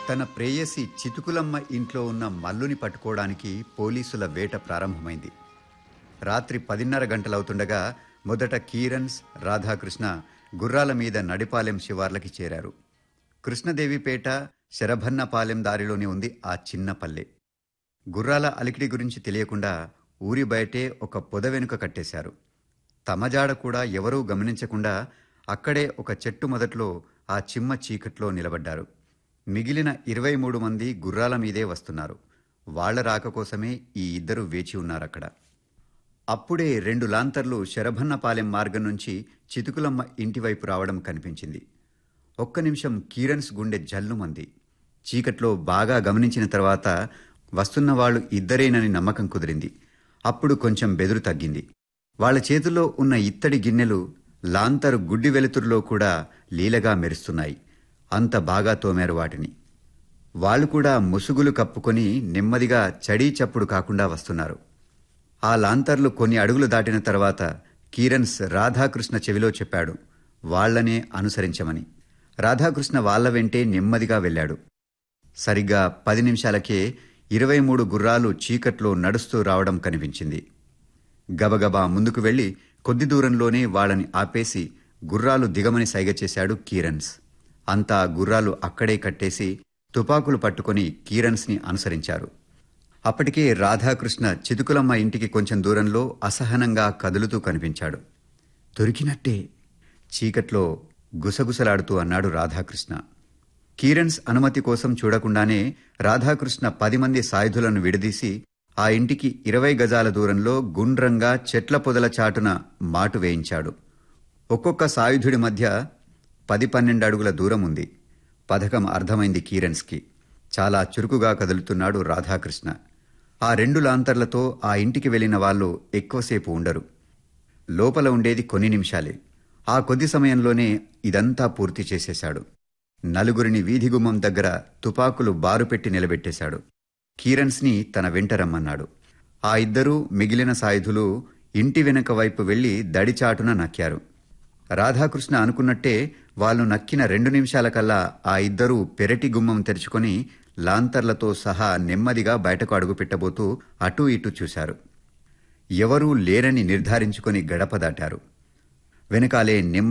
తన ప్రేయసి చితుకులమ్మ ఇంట్లో ఉన్న మల్లుని పట్టుకోవడానికి పోలీసుల వేట ప్రారంభమైంది రాత్రి పదిన్నర గంటలవుతుండగా మొదట కీరన్స్ రాధాకృష్ణ గుర్రాల మీద నడిపాలెం శివార్లకి చేరారు కృష్ణదేవిపేట శరభన్నపాలెం దారిలోనే ఉంది ఆ చిన్న పల్లె గుర్రాల అలికిడి గురించి తెలియకుండా ఊరి బయటే ఒక పొద వెనుక కట్టేశారు తమజాడ కూడా ఎవరూ గమనించకుండా అక్కడే ఒక చెట్టు మొదట్లో ఆ చిమ్మ చీకట్లో నిలబడ్డారు మిగిలిన ఇరవై మూడు మంది గుర్రాల మీదే వస్తున్నారు వాళ్ల రాక కోసమే ఈ ఇద్దరు వేచి ఉన్నారక్కడ అప్పుడే రెండు లాంతర్లు శరభన్నపాలెం మార్గం నుంచి చితుకులమ్మ ఇంటివైపు రావడం కనిపించింది ఒక్క నిమిషం కీరన్స్ గుండె జల్లుమంది చీకట్లో బాగా గమనించిన తర్వాత వస్తున్న వాళ్ళు ఇద్దరేనని నమ్మకం కుదిరింది అప్పుడు కొంచెం బెదురు తగ్గింది వాళ్ళ చేతుల్లో ఉన్న ఇత్తడి గిన్నెలు లాంతరు గుడ్డి వెలుతురులో కూడా లీలగా మెరుస్తున్నాయి అంత బాగా తోమారు వాటిని వాళ్ళు కూడా ముసుగులు కప్పుకొని నెమ్మదిగా చడీ చప్పుడు కాకుండా వస్తున్నారు ఆ లాంతర్లు కొన్ని అడుగులు దాటిన తర్వాత కీరన్స్ రాధాకృష్ణ చెవిలో చెప్పాడు వాళ్లనే అనుసరించమని రాధాకృష్ణ వాళ్ల వెంటే నెమ్మదిగా వెళ్ళాడు సరిగ్గా పది నిమిషాలకే ఇరవై మూడు గుర్రాలు చీకట్లో నడుస్తూ రావడం కనిపించింది గబగబా ముందుకు వెళ్లి కొద్ది దూరంలోనే వాళ్ళని ఆపేసి గుర్రాలు దిగమని సైగ చేశాడు కీరన్స్ అంతా గుర్రాలు అక్కడే కట్టేసి తుపాకులు పట్టుకొని కీరన్స్ని అనుసరించారు అప్పటికే రాధాకృష్ణ చితుకులమ్మ ఇంటికి కొంచెం దూరంలో అసహనంగా కదులుతూ కనిపించాడు దొరికినట్టే చీకట్లో గుసగుసలాడుతూ అన్నాడు రాధాకృష్ణ కీరన్స్ అనుమతి కోసం చూడకుండానే రాధాకృష్ణ పది మంది సాయుధులను విడదీసి ఆ ఇంటికి ఇరవై గజాల దూరంలో గుండ్రంగా చెట్ల పొదల చాటున మాటు వేయించాడు ఒక్కొక్క సాయుధుడి మధ్య పది పన్నెండు అడుగుల దూరం ఉంది పథకం అర్థమైంది కీరన్స్కి చాలా చురుకుగా కదులుతున్నాడు రాధాకృష్ణ ఆ రెండు లాంతర్లతో ఆ ఇంటికి వెళ్లిన వాళ్ళు ఎక్కువసేపు ఉండరు లోపల ఉండేది కొన్ని నిమిషాలే ఆ కొద్ది సమయంలోనే ఇదంతా పూర్తి చేసేశాడు నలుగురిని వీధి గుమ్మం దగ్గర తుపాకులు బారుపెట్టి నిలబెట్టేశాడు కీరన్స్ని తన వెంట రమ్మన్నాడు ఆ ఇద్దరూ మిగిలిన సాయుధులు ఇంటి వెనక వైపు వెళ్లి దడిచాటున నక్కారు రాధాకృష్ణ అనుకున్నట్టే వాళ్ళు నక్కిన రెండు నిమిషాలకల్లా ఆ ఇద్దరూ పెరటి గుమ్మం తెరుచుకొని లాంతర్లతో సహా నెమ్మదిగా బయటకు అడుగు పెట్టబోతూ అటూ ఇటూ చూశారు ఎవరూ లేరని నిర్ధారించుకొని గడప దాటారు వెనకాలే నెమ్మది